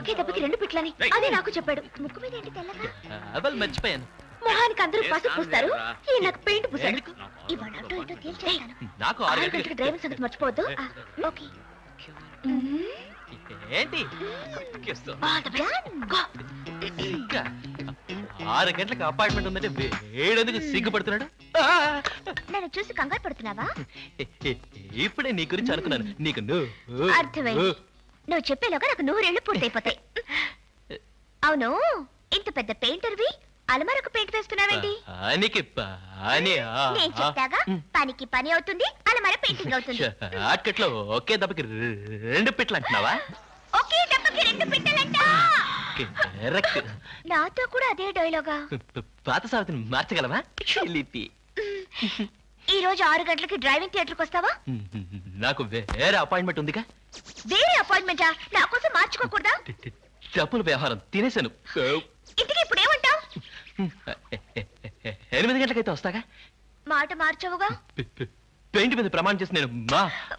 ఒకే దెబ్బకి రెండు పిట్లని అదే నాకు చెప్పాడు ముక్కు మీద ఏంటి తెల్లగా అవల్ మర్చిపోయాను మొహానికి అందరూ పసుపు పూస్తారు ఈ నాకు పెయింట్ పూసాడు ఎందుకు? ఇవాళ అటో ఇటో తేల్చేస్తాను నాకు ఆరు ఆరు గంటలకి గంటలకు డ్రైవర్ సంగతి మర్చిపోవద్దు ఆ, ఓకే ఏంటి All the best. Go. ఇంకా ఆరు గంటలకు అపార్ట్మెంట్ ఉందంటే వేడెందుకు సిగ్గుపడుతున్నాడు ఆ! నన్ను చూసి కంగారు పడుతున్నావా ఇప్పుడే నీ గురించి అనుకున్నాను నీకు నువ్వు అర్థమైంది నువ్వు చెప్పేలోగా నాకు నూరేళ్లు పూర్తయిపోతాయి అవును ఇంత పెద్ద పెయింటర్వి అలమారకు పెయింట్ వేస్తున్నావేంటి పనికి పని నేను చెప్తాగా పనికి పని అవుతుంది అలమార పెయింటింగ్ అవుతుంది షార్ట్కట్ లో ఒకే దెబ్బకి రెండు పిట్లు అంటున్నావా ఒకే దెబ్బకి రెండు పిట్టలంట కరెక్ట్ నాతో కూడా అదే డైలాగా పాత సావిత్రిని మార్చగలవా లిపి ఈ రోజు ఆరు గంటలకి డ్రైవింగ్ థియేటర్కి వస్తావా నాకు వేరే అపాయింట్మెంట్ ఉందిగా వేరే అపాయింట్మెంటా నా కోసం మార్చుకోకూడదా డబ్బుల వ్యవహారం తినేశాను ఇంటికి ఇప్పుడు ఏమంటావు ఎనిమిది గంటలకైతే వస్తాగా మాట మార్చవుగా పె- పె- పెయింట్ మీద ప్రమాణం చేసి నేను మా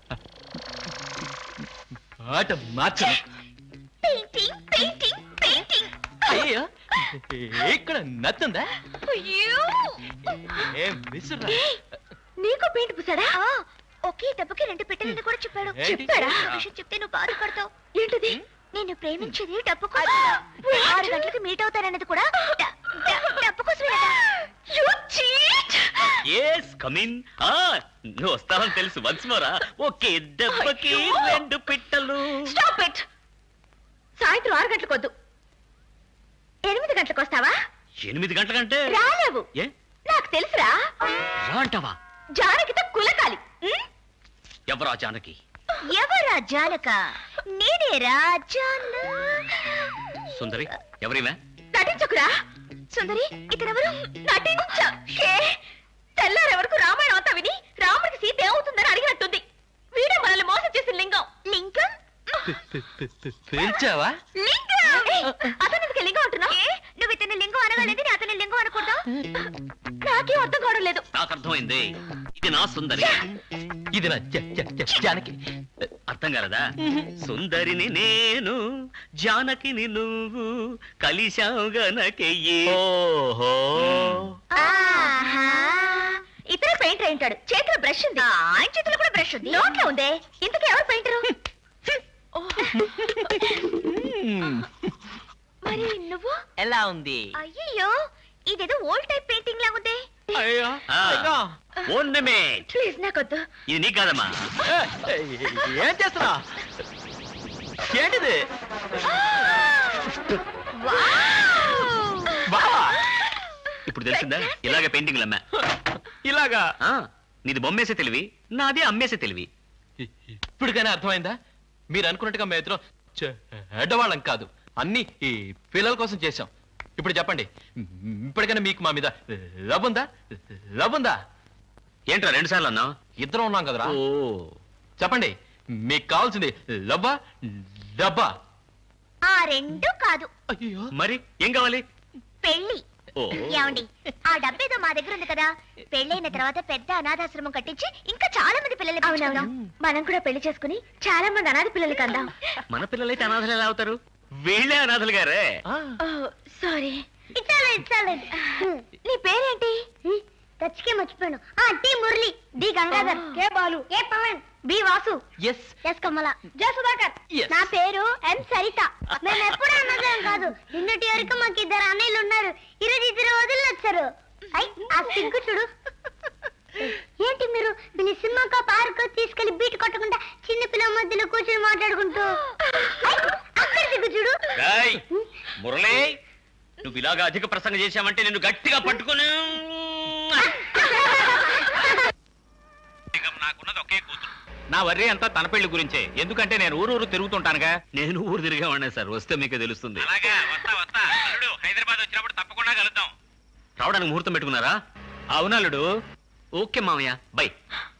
మాట మార్చను పెయింటింగ్ పెయింటింగ్ పెయింటింగ్ అయ్యో ఇక్కడ నచ్చుందా అయ్యో ఏం విసురా ఏయ్, నీకు పెయింట్ పూసాడా ఒకే దెబ్బకి రెండు పెట్టాలని కూడా చెప్పాడు ఏంటి? చెప్పాడా ఆ విషయం చెప్తే నువ్వు బాధపడతావు ఏంటిది నేను ప్రేమించేది డబ్బు కోసం ఆరు గంటలకు మీట్ అవుతానన్నది కూడా డ- డ- డబ్బు కోసమేనట You cheat! ఎస్ కమిన్ ఆ నువ్వు వస్తావని తెలుసు వన్స్ మోరా ఓకే దెబ్బకి అయ్యో. రెండు పిట్టలు Stop it! సాయంత్రం ఆరు గంటలకు వద్దు ఎనిమిది గంటలకు వస్తావా ఎనిమిది గంటలకంటే రాలేవు ఏ నాకు తెలుసురా రా అంటావా జానకితో కులకాలి ఉం? ఎవరా జానకి ఎవరా జానక నేనేరా జాన సుందరి ఎవరివే నటించకురా సుందరి ఇతనెవరు నటించ ఏ? తెల్లారెవరకు రామాయణం అంతా విని రాముడికి సీత ఏమవుతుందని అడిగినట్టుంది వీడే మనల్ని మోసం చేసిన లింగం లింగం పిలిచావా లింగం ఏయ్, అతను ఎందుకు లింగం అంటున్నా నువ్వు ఇతని లింగం అనగలేదు నేను అతని లింగం అనకూడదా నాకేం అర్థం కావడం లేదు నాకు అర్థమైంది ఇది నా సుందరి ఇది నా జ- జ- జ- జానకి అర్థం కాలదా సుందరిని నేను జానకిని నువ్వు కలిశావు గనకెయ్యి ఓహో ఆహా ఇతర పెయింటర్ ఉంటాడు చేతిలో బ్రష్ ఉంది ఆయన చేతిలో కూడా బ్రష్ ఉంది నోట్లో ఉందే ఇంతకు ఎవరు పెయింటరు మరి నువ్వు ఎలా ఉంది అయ్యయ్యో ఇదేదో ఓల్డ్ టైప్ పెయింటింగ్ లా ఉంది అయ్యో ఆ. అయ్యో. ఓర్నమెంట్ ప్లీజ్ నాకొద్దు ఇది నీ కాదమ్మా ఏ, ఏ, ఏం చేస్తున్నా ఏంటిది బావా ఇప్పుడు తెలిసిందా ఇలాగ పెయింటింగ్లు అమ్మా ఇలాగా ఆ, నీది బొమ్మేసే తెలివి నాది అమ్మేసే తెలివి ఇప్పటికైనా అర్థమైందా మీరు అనుకున్నట్టుగా మేము ఇద్దరం చెడ్డవాళ్ళం కాదు అన్ని ఈ పిల్లల కోసం చేశాం ఇప్పుడు చెప్పండి ఇప్పటికైనా మీకు మా మీద లవ్ ఉందా లవ్ ఉందా ఏంట్రా రెండు సార్లు అన్నావు ఇద్దరం ఉన్నాం కదరా ఓ చెప్పండి మీకు కావాల్సింది లవ్వా డబ్బా ఆ రెండు కాదు అయ్యో మరి ఏం కావాలి పెళ్లి ఓ ఏమండి ఆ డబ్బేదో మా దగ్గర ఉంది కదా పెళ్ళైన తర్వాత పెద్ద అనాథాశ్రమం కట్టించి ఇంకా చాలా మంది పిల్లలు పెంచుకుందాం మనం కూడా పెళ్లి చేసుకుని చాలా మంది అనాథ పిల్లలకి అందాం మన పిల్లలైతే అనాథలు ఎలా అవుతారు వీళ్ళే అనాథలు గారే ఆ, సారీ ఇచ్చాలే ఇచ్చాలే నీ పేరేంటి టచ్కే మర్చిపోయాను ఆ T Murali D Gangadhar K Balu K Pavan B Vasu yes yes Kamala J Sudhakar Yes. నా పేరు ఎం సరిత మేము ఎప్పుడు అన్నదేం కాదు నిన్నటి వరకు మాకు ఇద్దరు అన్నయ్యలు ఉన్నారు ఈరోజు ఇద్దరు వదిలి వచ్చారు ఐ ఆ సింకు చూడు ఏంటి మీరు దీన్ని సినిమాకో పార్క్ తీసుకెళ్లి బీట్ కొట్టకుండా చిన్న పిల్లల మధ్యలో కూర్చొని మాట్లాడుకుంటూ ఐ, అక్కడ దిగు చూడు రాయ్ మురళి నువ్వు ఇలాగా అధిక ప్రసంగం చేశావంటే నిన్ను గట్టిగా పట్టుకుని నాకున్నది ఒకే కూతురు నా వర్రీ అంతా తన పెళ్లి గురించే ఎందుకంటే నేను ఊరు ఊరు తిరుగుతుంటానుగా నేను ఊరు తిరిగామన్నా సార్ వస్తే మీకు తెలుస్తుంది అలాగా వస్తా వస్తా అల్లుడు హైదరాబాద్ వచ్చినప్పుడు తప్పకుండా కలుద్దాం రావడానికి ముహూర్తం పెట్టుకున్నారా అవునల్లుడు ఓకే మామయ్య బై